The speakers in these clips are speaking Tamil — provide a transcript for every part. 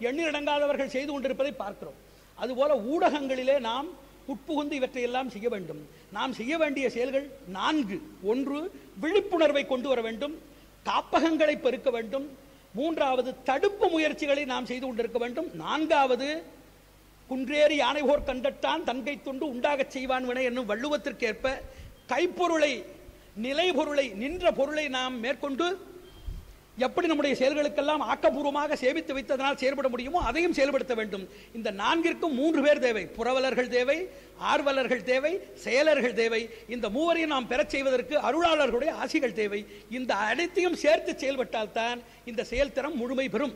எண்ணிலடங்காதவர்கள் செய்து கொண்டிருப்பதை பார்க்கிறோம் அதுபோல ஊடகங்களிலே நாம் உட்புகுந்து இவற்றையெல்லாம் செய்ய வேண்டும் நாம் செய்ய வேண்டிய செயல்கள் நான்கு ஒன்று விழிப்புணர்வை கொண்டு வர வேண்டும் காப்பகங்களை பெருக்க வேண்டும் மூன்றாவது தடுப்பு முயற்சிகளை நாம் செய்து கொண்டிருக்க வேண்டும் நான்காவது குன்றேறி யானைபோர் கண்டட்டான் தன்கை துண்டு உண்டாகச் செய்வான் வினை என்னும் வள்ளுவத்திற்கேற்ப கைப்பொருளை நிலை பொருளை நின்ற பொருளை நாம் மேற்கொண்டு எப்படி நம்முடைய செயல்களுக்கெல்லாம் ஆக்கப்பூர்வமாக சேமித்து வைத்ததனால் செயல்பட முடியுமோ அதையும் செயல்படுத்த வேண்டும் இந்த நான்கிற்கும் மூன்று பேர் தேவை புறவலர்கள் தேவை ஆர்வலர்கள் தேவை செயலர்கள் தேவை இந்த மூவரையும் நாம் பெறச் செய்வதற்கு அருளாளர்களுடைய ஆசிகள் தேவை இந்த அனைத்தையும் சேர்த்து செயல்பட்டால்தான் இந்த செயல்திறம் முழுமை பெறும்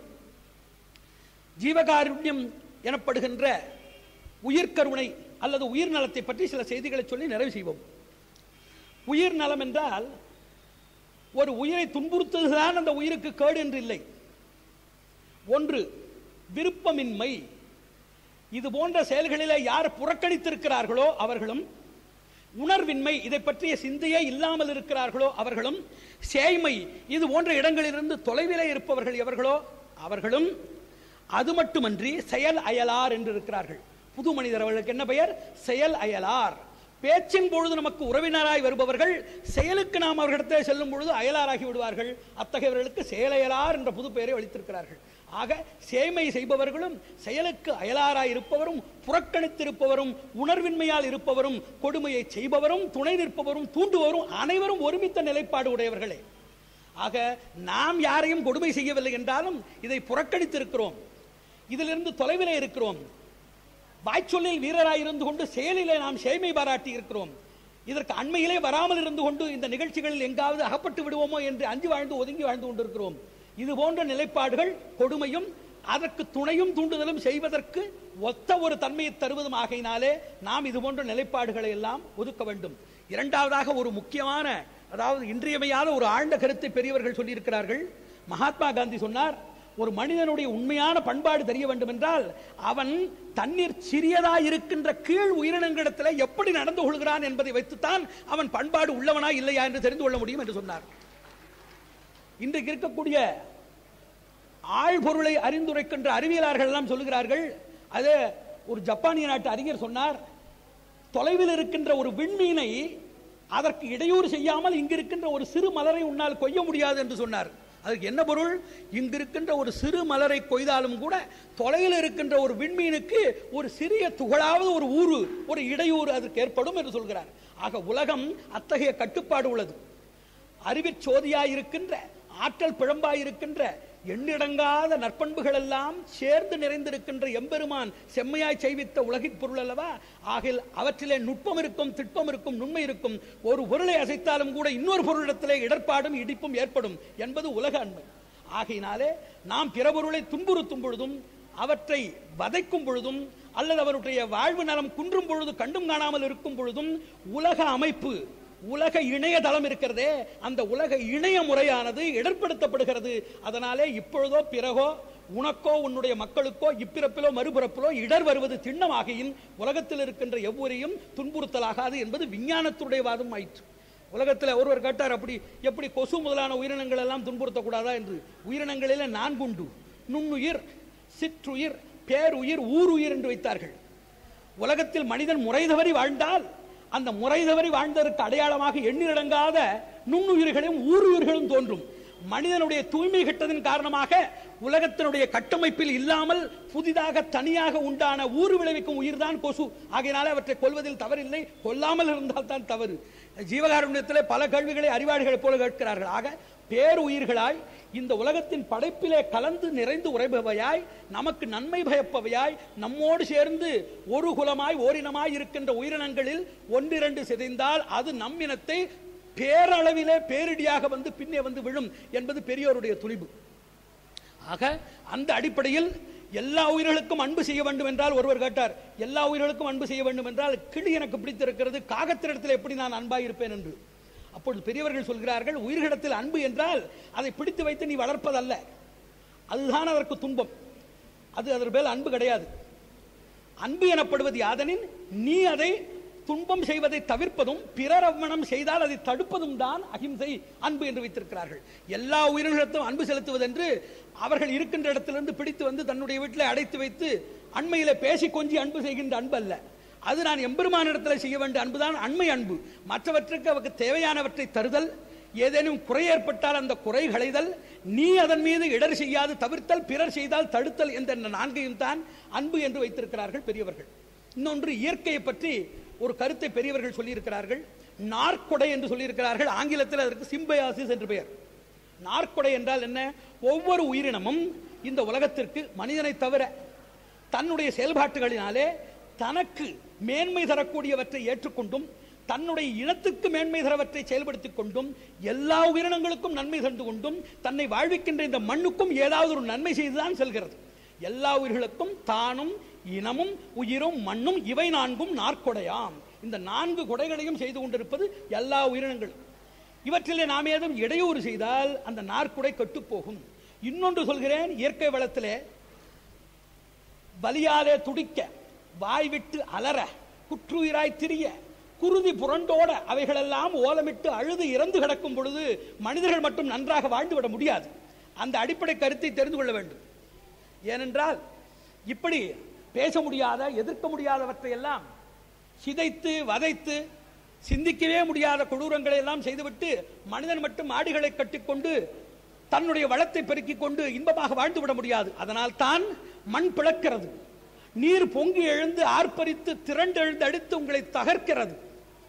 ஜீவகாருண்யம் எனப்படுகின்ற உயிர்கருணை அல்லது உயிர் நலத்தை பற்றி சில செய்திகளை சொல்லி நிறைவு செய்வோம் உயிர் நலம் என்றால் ஒரு உயிரை துன்புறுத்துவதுதான் அந்த உயிருக்கு கேடு என்று இல்லை ஒன்று விருப்பமின்மை இது போன்ற செயல்களிலே யார் புறக்கணித்திருக்கிறார்களோ அவர்களும் உணர்வின்மை இதை பற்றிய சிந்தையே இல்லாமல் இருக்கிறார்களோ அவர்களும் சேய்மை இது போன்ற இடங்களிலிருந்து தொலைவிலே இருப்பவர்கள் எவர்களோ அவர்களும் அது மட்டுமன்றி செயல் அயலார் என்று இருக்கிறார்கள் புது மனிதர் அவர்களுக்கு என்ன பெயர் செயல் அயலார் பேச்சின் பொழுது நமக்கு உறவினராய் வருபவர்கள் செயலுக்கு நாம் அவர்களிடத்தில் செல்லும் பொழுது அயலாராகி விடுவார்கள் அத்தகையவர்களுக்கு செயலயலார் என்ற புது பெயரை அளித்திருக்கிறார்கள் ஆக சேமை செய்பவர்களும் செயலுக்கு அயலாராய் இருப்பவரும் புறக்கணித்திருப்பவரும் உணர்வின்மையால் இருப்பவரும் கொடுமையை செய்பவரும் துணை நிற்பவரும் தூண்டுபவரும் அனைவரும் ஒருமித்த நிலைப்பாடு உடையவர்களே ஆக நாம் யாரையும் கொடுமை செய்யவில்லை என்றாலும் இதை புறக்கணித்திருக்கிறோம் இதிலிருந்து தொலைவிலே இருக்கிறோம் வாய்ச்சொல்லில் வீரராய் இருந்து கொண்டு செயலிலே நாம் சேமை பாராட்டி இருக்கிறோம் இதற்கு அண்மையிலே வராமல் இருந்து கொண்டு இந்த நிகழ்ச்சிகளில் எங்காவது அகப்பட்டு விடுவோமோ என்று அஞ்சு வாழ்ந்து ஒதுங்கி வாழ்ந்து கொண்டிருக்கிறோம் இது போன்ற நிலைப்பாடுகள் கொடுமையும் அதற்கு துணையும் தூண்டுதலும் செய்வதற்கு ஒத்த ஒரு தன்மையை தருவதும் ஆகையினாலே நாம் இது போன்ற நிலைப்பாடுகளை எல்லாம் ஒதுக்க வேண்டும் இரண்டாவதாக ஒரு முக்கியமான அதாவது இன்றியமையாத ஒரு ஆழ்ந்த கருத்தை பெரியவர்கள் சொல்லியிருக்கிறார்கள் மகாத்மா காந்தி சொன்னார் ஒரு மனிதனுடைய உண்மையான பண்பாடு தெரிய வேண்டும் என்றால் அவன் தண்ணீர் சிறியதாய் இருக்கின்ற கீழ் உயிரினங்களிடத்தில் எப்படி நடந்து கொள்கிறான் என்பதை வைத்துத்தான் அவன் பண்பாடு உள்ளவனா இல்லையா என்று தெரிந்து கொள்ள முடியும் என்று சொன்னார் இன்றைக்கு இருக்கக்கூடிய ஆழ்பொருளை அறிந்துரைக்கின்ற அறிவியலாளர்கள் எல்லாம் சொல்லுகிறார்கள் அது ஒரு ஜப்பானிய நாட்டு அறிஞர் சொன்னார் தொலைவில் இருக்கின்ற ஒரு விண்மீனை அதற்கு இடையூறு செய்யாமல் இங்கு இருக்கின்ற ஒரு சிறு மலரை உன்னால் கொய்ய முடியாது என்று சொன்னார் அதுக்கு என்ன பொருள் இங்கு இருக்கின்ற ஒரு சிறு மலரை கொய்தாலும் கூட தொலைவில் இருக்கின்ற ஒரு விண்மீனுக்கு ஒரு சிறிய துகளாவது ஒரு ஊறு ஒரு இடையூறு அதற்கு ஏற்படும் என்று சொல்கிறார் ஆக உலகம் அத்தகைய கட்டுப்பாடு உள்ளது அறிவிற் சோதியாய் இருக்கின்ற ஆற்றல் பிழம்பாய் இருக்கின்ற எண்ணிடங்காத நற்பண்புகள் எல்லாம் சேர்ந்து நிறைந்திருக்கின்ற எம்பெருமான் செம்மையாய் செய்வித்த உலகின் பொருள் அல்லவா ஆகில் அவற்றிலே நுட்பம் இருக்கும் திட்பம் இருக்கும் நுண்மை இருக்கும் ஒரு பொருளை அசைத்தாலும் கூட இன்னொரு பொருளிடத்திலே இடர்பாடும் இடிப்பும் ஏற்படும் என்பது உலக அண்மை ஆகையினாலே நாம் பிற பொருளை துன்புறுத்தும் பொழுதும் அவற்றை வதைக்கும் பொழுதும் அல்லது அவருடைய வாழ்வு நலம் குன்றும் பொழுது கண்டும் காணாமல் இருக்கும் பொழுதும் உலக அமைப்பு உலக இணையதளம் இருக்கிறதே அந்த உலக இணைய முறையானது இடர்படுத்தப்படுகிறது அதனாலே இப்பொழுதோ பிறகோ உனக்கோ உன்னுடைய மக்களுக்கோ இப்பிறப்பிலோ மறுபிறப்பிலோ இடர் வருவது திண்ணமாகியின் உலகத்தில் இருக்கின்ற எவ்வொரையும் துன்புறுத்தலாகாது என்பது விஞ்ஞானத்துடைய வாதம் ஆயிற்று உலகத்தில் ஒருவர் கேட்டார் அப்படி எப்படி கொசு முதலான உயிரினங்கள் எல்லாம் துன்புறுத்தக்கூடாதா என்று உயிரினங்களிலே நான்குண்டு நுண்ணுயிர் சிற்றுயிர் பேருயிர் ஊருயிர் என்று வைத்தார்கள் உலகத்தில் மனிதன் முறை தவறி வாழ்ந்தால் அந்த முறை தவறி வாழ்ந்ததற்கு அடையாளமாக எண்ணிலடங்காத நுண்ணுயிர்களும் ஊருயிர்களும் தோன்றும் மனிதனுடைய தூய்மை கெட்டதன் காரணமாக உலகத்தினுடைய கட்டமைப்பில் இல்லாமல் புதிதாக தனியாக உண்டான ஊறு விளைவிக்கும் உயிர்தான் கொசு ஆகையினால அவற்றை கொல்வதில் தவறில்லை கொல்லாமல் இருந்தால் தான் தவறு ஜீவகாருண்யத்திலே பல கேள்விகளை அறிவாளிகளைப் போல கேட்கிறார்கள் ஆக பேருயிர்களாய் இந்த உலகத்தின் படைப்பிலே கலந்து நிறைந்து உரைபவையாய் நமக்கு நன்மை பயப்பவையாய் நம்மோடு சேர்ந்து ஒரு குலமாய் ஓரினமாய் இருக்கின்ற உயிரினங்களில் ஒன்றிரண்டு சிதைந்தால் அது நம் இனத்தை பேரளவிலே பேரிடியாக வந்து பின்னே வந்து விழும் என்பது பெரியோருடைய துணிவு ஆக அந்த அடிப்படையில் எல்லா உயிர்களுக்கும் அன்பு செய்ய வேண்டும் என்றால் ஒருவர் கேட்டார் எல்லா உயிர்களுக்கும் அன்பு செய்ய வேண்டும் என்றால் கிளி எனக்கு பிடித்திருக்கிறது காகத்தினிடத்தில் எப்படி நான் அன்பாய் இருப்பேன் என்று அப்பொழுது பெரியவர்கள் சொல்கிறார்கள் உயிர்களிடத்தில் அன்பு என்றால் அதை பிடித்து வைத்து நீ வளர்ப்பதல்ல அதுதான் அதற்கு துன்பம் அது அதன் மேல் அன்பு கிடையாது அன்பு எனப்படுவது யாதனின் நீ அதை துன்பம் செய்வதை தவிர்ப்பதும் பிறர் அவமனம் செய்தால் அதை தடுப்பதும் தான் அகிம்சை அன்பு என்று வைத்திருக்கிறார்கள் எல்லா உயிரினங்களுக்கும் அன்பு செலுத்துவது என்று அவர்கள் இருக்கின்ற இடத்திலிருந்து பிடித்து வந்து தன்னுடைய வீட்டில் அடைத்து வைத்து அண்மையில பேசி கொஞ்சி அன்பு செய்கின்ற அன்பு அல்ல அது நான் எம்பெருமானிடத்தில் செய்ய வேண்டிய அன்புதான் அண்மை அன்பு மற்றவற்றுக்கு அவருக்கு தேவையானவற்றை தருதல் ஏதேனும் குறை ஏற்பட்டால் அந்த குறை களைதல் நீ அதன் மீது இடர் செய்யாது தவிர்த்தல் பிறர் செய்தால் தடுத்தல் என்ற இந்த நான்கையும் தான் அன்பு என்று வைத்திருக்கிறார்கள் பெரியவர்கள் இன்னொன்று இயற்கையை பற்றி ஒரு கருத்தை பெரியவர்கள் சொல்லியிருக்கிறார்கள் நாற்கொடை என்று சொல்லியிருக்கிறார்கள் ஆங்கிலத்தில் அதற்கு சிம்பயாசிஸ் என்று பெயர் நாற்கொடை என்றால் என்ன ஒவ்வொரு உயிரினமும் இந்த உலகத்திற்கு மனிதனை தவிர தன்னுடைய செயல்பாட்டுகளினாலே தனக்கு மேன்மை தரக்கூடியவற்றை ஏற்றுக்கொண்டும் தன்னுடைய இனத்துக்கு மேன்மை தரவற்றை செயல்படுத்திக் கொண்டும் எல்லா உயிரினங்களுக்கும் நன்மை தந்து கொண்டும் தன்னை வாழ்விக்கின்ற இந்த மண்ணுக்கும் ஏதாவது ஒரு நன்மை செய்துதான் செல்கிறது எல்லா உயிர்களுக்கும் தானும் இனமும் உயிரும் மண்ணும் இவை நான்கும் நாற்கொடையாம் இந்த நான்கு கொடைகளையும் செய்து கொண்டிருப்பது எல்லா உயிரினங்களும் இவற்றிலே நாம் ஏதும் இடையூறு செய்தால் அந்த நாற்குடை கெட்டுப் போகும் இன்னொன்று சொல்கிறேன் இயற்கை வளத்திலே வலியாலே துடிக்க வாய் விட்டு அலற குற்றுயிராய் திரிய குருதி புரண்டோட அவைகளெல்லாம் ஓலமிட்டு அழுது இறந்து கிடக்கும் பொழுது மனிதர்கள் மட்டும் நன்றாக வாழ்ந்துவிட முடியாது அந்த அடிப்படை கருத்தை தெரிந்து கொள்ள வேண்டும் ஏனென்றால் இப்படி பேச முடியாத எதிர்க்க முடியாதவற்றை எல்லாம் சிதைத்து வதைத்து சிந்திக்கவே முடியாத கொடூரங்களை எல்லாம் செய்துவிட்டு மனிதன் மட்டும் ஆடுகளை கட்டிக்கொண்டு தன்னுடைய வளத்தை பெருக்கிக் கொண்டு இன்பமாக வாழ்ந்து விட முடியாது அதனால் தான் மண் பிளக்கிறது நீர் பொங்கி எழுந்து ஆர்ப்பரித்து திரண்டெழுந்து அடித்து உங்களை தகர்க்கிறது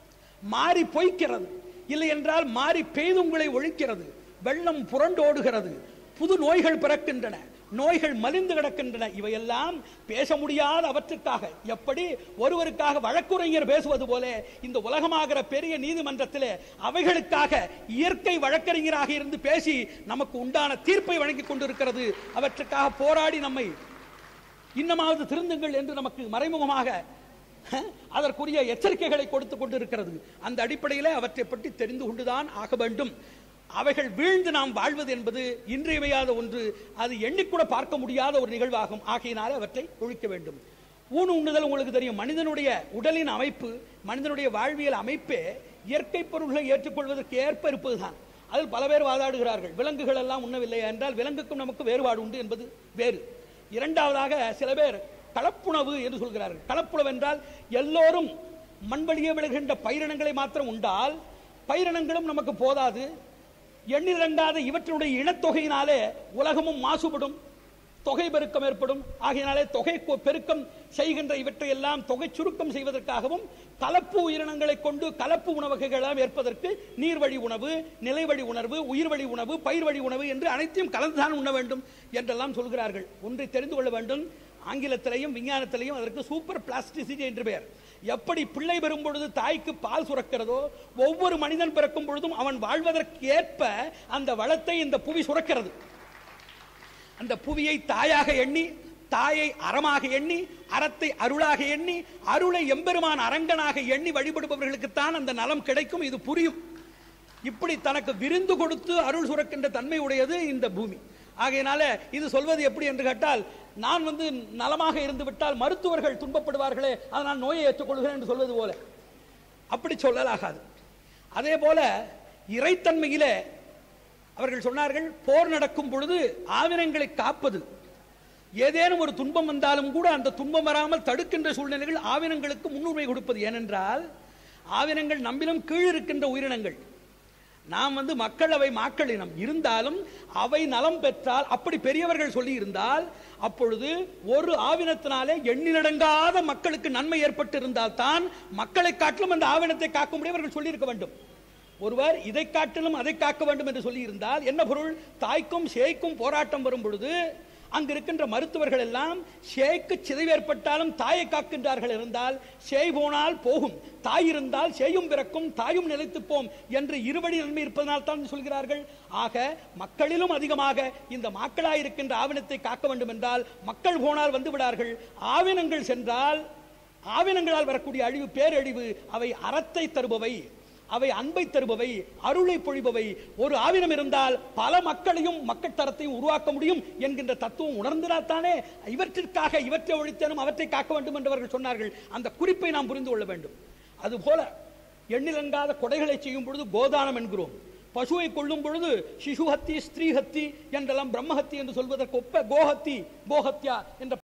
மாறி பொய்க்கிறது இல்லை என்றால் மாறி பெய்து உங்களை ஒழிக்கிறது வெள்ளம் புரண்டோடுகிறது புது நோய்கள் பிறக்கின்றன நோய்கள் மலிந்து கிடக்கின்றன இவையெல்லாம் பேச முடியாத அவற்றுக்காக எப்படி ஒருவருக்காக வழக்குரைஞர் பேசுவது போல இந்த உலகமாகிற பெரிய நீதிமன்றத்திலே அவைகளுக்காக இயற்கை வழக்கறிஞராக இருந்து பேசி நமக்கு உண்டான தீர்ப்பை வழங்கிக் கொண்டிருக்கிறது அவற்றுக்காக போராடி நம்மை இன்னமாவது திருந்துங்கள் என்று நமக்கு மறைமுகமாக அஹ், அதற்குரிய எச்சரிக்கைகளை கொடுத்து கொண்டிருக்கிறது அந்த அடிப்படையில் அவற்றை பற்றி தெரிந்து கொண்டுதான் ஆக வேண்டும் அவைகள் வீழ்ந்து நாம் வாழ்வது என்பது இன்றியமையாத ஒன்று அது எண்ணிக்கூட பார்க்க முடியாத ஒரு நிகழ்வாகும் ஆகையினாலே அவற்றை ஒழிக்க வேண்டும் ஊன் உண்ணுதல் உங்களுக்கு தெரியும் மனிதனுடைய உடலின் அமைப்பு மனிதனுடைய வாழ்வியல் அமைப்பே இயற்கை பொருள்களை ஏற்றுக்கொள்வதற்கு ஏற்ப இருப்பதுதான் அதில் பல பேர் வாதாடுகிறார்கள் விலங்குகள் எல்லாம் உண்ணவில்லை என்றால் விலங்குக்கும் நமக்கு வேறுபாடு உண்டு என்பது வேறு இரண்டாவதாக சில பேர் கலப்புணவு என்று சொல்கிறார்கள் கலப்புணவு என்றால் எல்லோரும் மண்வழியே விழுகின்ற பயிரினங்களை மாத்திரம் உண்டால் பயிரினங்களும் நமக்கு போதாது எண்ணிறங்காத இவற்றினுடைய இனத்தொகையினாலே உலகமும் மாசுபடும் தொகை பெருக்கம் ஏற்படும் ஆகையினாலே தொகை கொ- பெருக்கம் செய்கின்ற இவற்றை எல்லாம் தொகை சுருக்கம் செய்வதற்காகவும் கலப்பு உயிரினங்களை கொண்டு கலப்பு உணவகைகளாம் ஏற்பதற்கு நீர்வழி உணவு நிலைவழி உணர்வு உயிர்வழி உணவு பயிர்வழி உணவு என்று அனைத்தையும் கலந்துதான் உண்ண வேண்டும் என்றெல்லாம் சொல்கிறார்கள் ஒன்றை தெரிந்து கொள்ள வேண்டும் ஆங்கிலத்திலையும் விஞ்ஞானத்திலையும் அதற்கு சூப்பர் பிளாஸ்டிசிட்டி என்று பெயர் எப்படி பிள்ளை பெறும் பொழுது தாய்க்கு பால் சுரக்கிறதோ ஒவ்வொரு மனிதன் பிறக்கும் பொழுதும் அவன் வாழ்வதற்கு ஏற்ப அந்த வளத்தை இந்த புவி சுரக்கிறது அந்த புவியை தாயாக எண்ணி தாயை அறமாக எண்ணி அறத்தை அருளாக எண்ணி அருளை எம்பெருமான் அரங்கனாக எண்ணி வழிபடுபவர்களுக்குத்தான் அந்த நலம் கிடைக்கும் இது புரியும் இப்படி தனக்கு விருந்து கொடுத்து அருள் சுரக்கின்ற தன்மை உடையது இந்த பூமி ஆகையினால இது சொல்வது எப்படி என்று கேட்டால் நான் வந்து நலமாக இருந்து விட்டால் மருத்துவர்கள் துன்பப்படுவார்களே அதனால் நோயை ஏற்றுக்கொள்கிறேன் என்று சொல்வது போல அப்படி சொல்லலாகாது அதே போல இறைத்தன்மையிலே அவர்கள் சொன்னார்கள் போர் நடக்கும் பொழுது ஆவினங்களை காப்பது ஏதேனும் ஒரு துன்பம் வந்தாலும் கூட அந்த துன்பம் வராமல் தடுக்கின்ற சூழ்நிலைகள் ஆவினங்களுக்கு முன்னுரிமை கொடுப்பது ஏனென்றால் ஆவினங்கள் நம்மிலும் கீழ் இருக்கின்ற உயிரினங்கள் நாம் வந்து மக்கள் அவை மாக்கள் இனம் இருந்தாலும் அவை நலம் பெற்றால் அப்படி பெரியவர்கள் சொல்லி இருந்தால் அப்பொழுது ஒரு ஆவினத்தினாலே எண்ணிலடங்காத மக்களுக்கு நன்மை ஏற்பட்டு இருந்தால் தான் மக்களை காட்டிலும் அந்த ஆவினத்தை காக்க முடியும் அவர்கள் சொல்லியிருக்க வேண்டும் ஒருவர் இதை காட்டிலும் அதை காக்க வேண்டும் என்று சொல்லி இருந்தால் என்ன பொருள் தாய்க்கும் சேய்க்கும் போராட்டம் வரும் பொழுது அங்கு இருக்கின்ற மருத்துவர்கள் எல்லாம் சேய்க்கு சிதைவு ஏற்பட்டாலும் தாயை காக்கின்றார்கள் இருந்தால் சேய் போனால் போகும் தாய் இருந்தால் சேயும் பிறக்கும் தாயும் நிலைத்துப் போம் என்று இருவழி நன்மை இருப்பதனால் தான் சொல்கிறார்கள் ஆக மக்களிலும் அதிகமாக இந்த மக்களாயிருக்கின்ற ஆவினத்தை காக்க வேண்டும் என்றால் மக்கள் போனால் வந்து விடார்கள் ஆவினங்கள் சென்றால் ஆவினங்களால் வரக்கூடிய அழிவு பேரழிவு அவை அறத்தை தருபவை அவை அன்பை தருபவை அருளை பொழிபவை ஒரு ஆவினம் இருந்தால் பல மக்களையும் மக்கள் தரத்தையும் உருவாக்க முடியும் என்கின்ற தத்துவம் உணர்ந்தினால்தானே இவற்றிற்காக இவற்றை ஒழித்தனும் அவற்றை காக்க வேண்டும் என்று அவர்கள் சொன்னார்கள் அந்த குறிப்பை நாம் புரிந்து கொள்ள வேண்டும் அதுபோல எண்ணிலங்காத கொடைகளை செய்யும் பொழுது கோதானம் என்கிறோம் பசுவை கொள்ளும் பொழுது சிசுஹத்தி ஸ்திரீஹத்தி என்றெல்லாம் பிரம்மஹத்தி என்று சொல்வதற்கு ஒப்ப கோஹத்தி கோஹத்யா என்ற